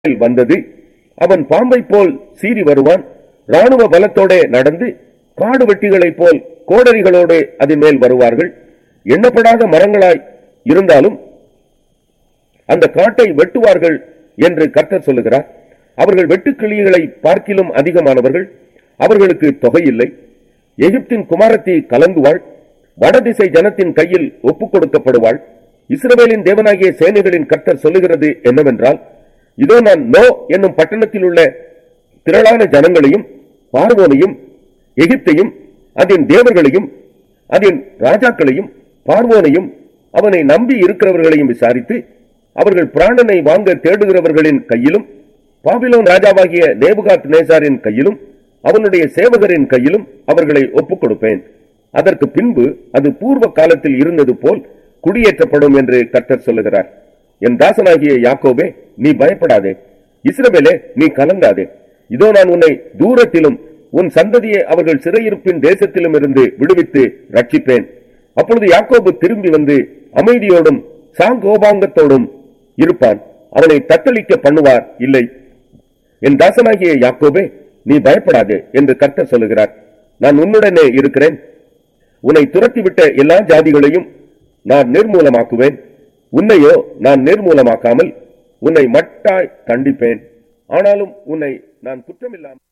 மேல் வந்தது அவன் பாம்பைப் போல் சீறி வருவான் ராணுவ பலத்தோடே நடந்து காடு வெட்டிகளைப் போல் கோடரிகளோடு அதன் மேல் வருவார்கள் எண்ணப்படாத மரங்களாய் இருந்தாலும் அந்த காட்டை வெட்டுவார்கள் என்று கர்த்தர் சொல்லுகிறார் அவர்கள் வெட்டுக்கிளிகளை பார்க்கிலும் அதிகமானவர்கள் அவர்களுக்கு தொகையில்லை எகிப்தின் குமாரத்தி கலங்குவாள் வடதிசை ஜனத்தின் கையில் ஒப்புக் கொடுக்கப்படுவாள் இஸ்ரவேலின் தேவனாகிய சேனைகளின் கர்த்தர் சொல்லுகிறது என்னவென்றால் இதோ நான் நோ என்னும் பட்டணத்தில் உள்ள திரளான ஜனங்களையும் பார்வோனையும் எகிப்தையும் அதன் தேவர்களையும் அதன் ராஜாக்களையும் பார்வோனையும் அவனை நம்பி இருக்கிறவர்களையும் விசாரித்து அவர்கள் பிராணனை வாங்க தேடுகிறவர்களின் கையிலும் பாபிலோன் ராஜாவாகிய நேபுகாத் நேசாரின் கையிலும் அவனுடைய சேவகரின் கையிலும் அவர்களை ஒப்புக் கொடுப்பேன் அதற்கு பின்பு அது பூர்வ காலத்தில் இருந்தது போல் குடியேற்றப்படும் என்று கர்த்தர் சொல்லுகிறார் என் தாசனாகிய யாக்கோபே நீ பயப்படாதே இஸ்ரவேலே நீ கலங்காதே இதோ நான் உன்னை தூரத்திலும் உன் சந்ததியை அவர்கள் சிறையிருப்பின் தேசத்திலும் இருந்து விடுவித்து ரட்சிப்பேன் அப்பொழுது யாக்கோபு திரும்பி வந்து அமைதியோடும் சாங்கோபாங்கத்தோடும் இருப்பான் அவனை தத்தளிக்க பண்ணுவார் இல்லை என் தாசனாகிய யாக்கோபே நீ பயப்படாதே என்று கர்த்தர் சொல்லுகிறார் நான் உன்னுடனே இருக்கிறேன் உன்னை துரத்திவிட்ட எல்லா ஜாதிகளையும் நான் நிர்மூலமாக்குவேன் உன்னையோ நான் நிர்மூலமாக்காமல் உன்னை மட்டாய் கண்டிப்பேன் ஆனாலும் உன்னை நான் குற்றமில்லாமல்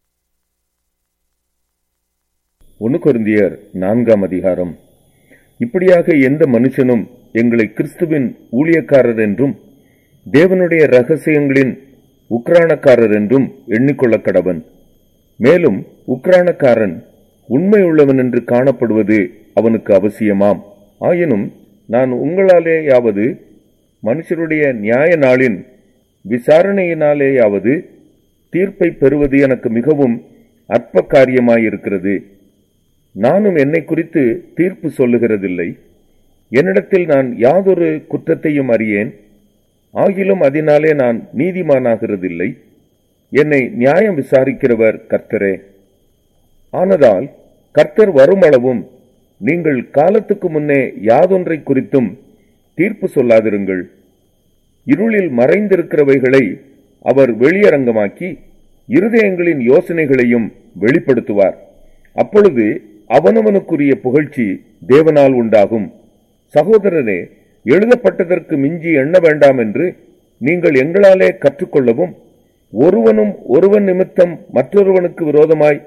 ஒன்னு கொருந்தியர் நான்காம் அதிகாரம் இப்படியாக எந்த மனுஷனும் எங்களை கிறிஸ்துவின் ஊழியக்காரர் என்றும் தேவனுடைய ரகசியங்களின் உக்ரானக்காரர் என்றும் எண்ணிக்கொள்ள கடவன் மேலும் உக்ரானக்காரன் உண்மையுள்ளவன் என்று காணப்படுவது அவனுக்கு அவசியமாம் ஆயினும் நான் உங்களாலேயாவது மனுஷருடைய நியாய நாளின் விசாரணையினாலேயாவது தீர்ப்பை பெறுவது எனக்கு மிகவும் அற்ப காரியமாயிருக்கிறது நானும் என்னை குறித்து தீர்ப்பு சொல்லுகிறதில்லை என்னிடத்தில் நான் யாதொரு குற்றத்தையும் அறியேன் ஆகிலும் அதனாலே நான் நீதிமானாகிறதில்லை என்னை நியாயம் விசாரிக்கிறவர் கர்த்தரே ஆனதால் கர்த்தர் வருமளவும் நீங்கள் காலத்துக்கு முன்னே யாதொன்றை குறித்தும் தீர்ப்பு சொல்லாதிருங்கள் இருளில் மறைந்திருக்கிறவைகளை அவர் வெளியரங்கமாக்கி இருதயங்களின் யோசனைகளையும் வெளிப்படுத்துவார் அப்பொழுது அவனவனுக்குரிய புகழ்ச்சி தேவனால் உண்டாகும் சகோதரரே எழுதப்பட்டதற்கு மிஞ்சி எண்ண வேண்டாம் என்று நீங்கள் எங்களாலே கற்றுக்கொள்ளவும் ஒருவனும் ஒருவன் நிமித்தம் மற்றொருவனுக்கு விரோதமாய்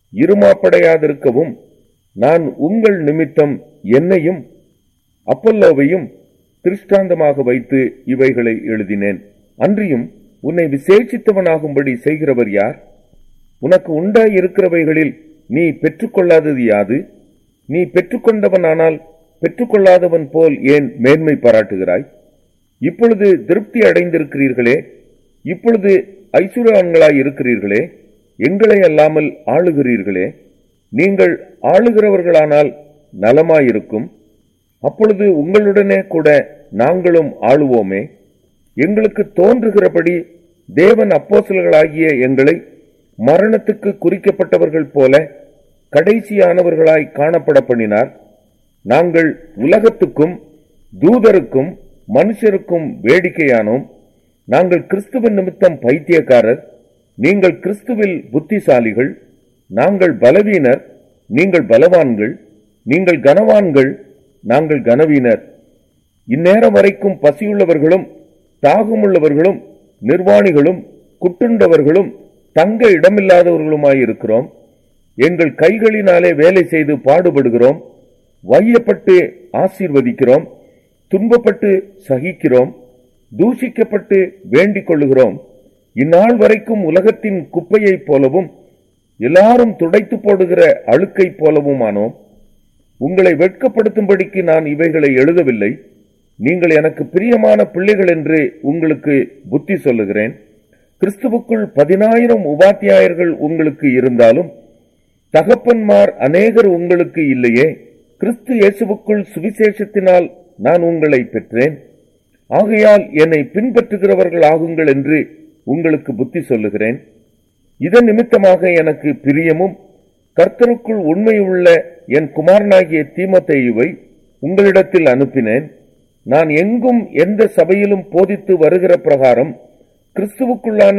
இருமாப்படையாதிருக்கவும் நான் உங்கள் நிமித்தம் என்னையும் அப்பல்லோவையும் திருஷ்டாந்தமாக வைத்து இவைகளை எழுதினேன் அன்றியும் உன்னை விசேஷித்தவனாகும்படி செய்கிறவர் யார் உனக்கு உண்டாய் இருக்கிறவைகளில் நீ பெற்றுக்கொள்ளாதது யாது நீ பெற்றுக்கொண்டவனானால் பெற்றுக்கொள்ளாதவன் போல் ஏன் மேன்மை பாராட்டுகிறாய் இப்பொழுது திருப்தி அடைந்திருக்கிறீர்களே இப்பொழுது ஐஸ்வர்யவான்களாய் இருக்கிறீர்களே எங்களை அல்லாமல் ஆளுகிறீர்களே நீங்கள் ஆளுகிறவர்களானால் நலமாயிருக்கும் அப்பொழுது உங்களுடனே கூட நாங்களும் ஆளுவோமே எங்களுக்கு தோன்றுகிறபடி தேவன் அப்போசல்களாகிய எங்களை மரணத்துக்கு குறிக்கப்பட்டவர்கள் போல கடைசியானவர்களாய் காணப்பட பண்ணினார் நாங்கள் உலகத்துக்கும் தூதருக்கும் மனுஷருக்கும் வேடிக்கையானோம் நாங்கள் கிறிஸ்துவின் நிமித்தம் பைத்தியக்காரர் நீங்கள் கிறிஸ்துவில் புத்திசாலிகள் நாங்கள் பலவீனர் நீங்கள் பலவான்கள் நீங்கள் கனவான்கள் நாங்கள் கனவீனர் இந்நேரம் வரைக்கும் பசியுள்ளவர்களும் தாகமுள்ளவர்களும் நிர்வாணிகளும் குட்டுண்டவர்களும் தங்க இடமில்லாதவர்களுமாயிருக்கிறோம் எங்கள் கைகளினாலே வேலை செய்து பாடுபடுகிறோம் வையப்பட்டு ஆசீர்வதிக்கிறோம் துன்பப்பட்டு சகிக்கிறோம் தூஷிக்கப்பட்டு வேண்டிக் கொள்ளுகிறோம் இந்நாள் வரைக்கும் உலகத்தின் குப்பையைப் போலவும் எல்லாரும் துடைத்து போடுகிற அழுக்கைப் போலவுமானோம் உங்களை வெட்கப்படுத்தும்படிக்கு நான் இவைகளை எழுதவில்லை நீங்கள் எனக்கு பிரியமான பிள்ளைகள் என்று உங்களுக்கு புத்தி சொல்லுகிறேன் கிறிஸ்துவுக்குள் பதினாயிரம் உபாத்தியாயர்கள் உங்களுக்கு இருந்தாலும் தகப்பன்மார் அநேகர் உங்களுக்கு இல்லையே கிறிஸ்து இயேசுவுக்குள் சுவிசேஷத்தினால் நான் உங்களை பெற்றேன் ஆகையால் என்னை பின்பற்றுகிறவர்கள் ஆகுங்கள் என்று உங்களுக்கு புத்தி சொல்லுகிறேன் இதன் நிமித்தமாக எனக்கு பிரியமும் கர்த்தருக்குள் உண்மையுள்ள என் குமாரனாகிய தீமத்தேயுவை உங்களிடத்தில் அனுப்பினேன் நான் எங்கும் எந்த சபையிலும் போதித்து வருகிற பிரகாரம் கிறிஸ்துவுக்குள்ளான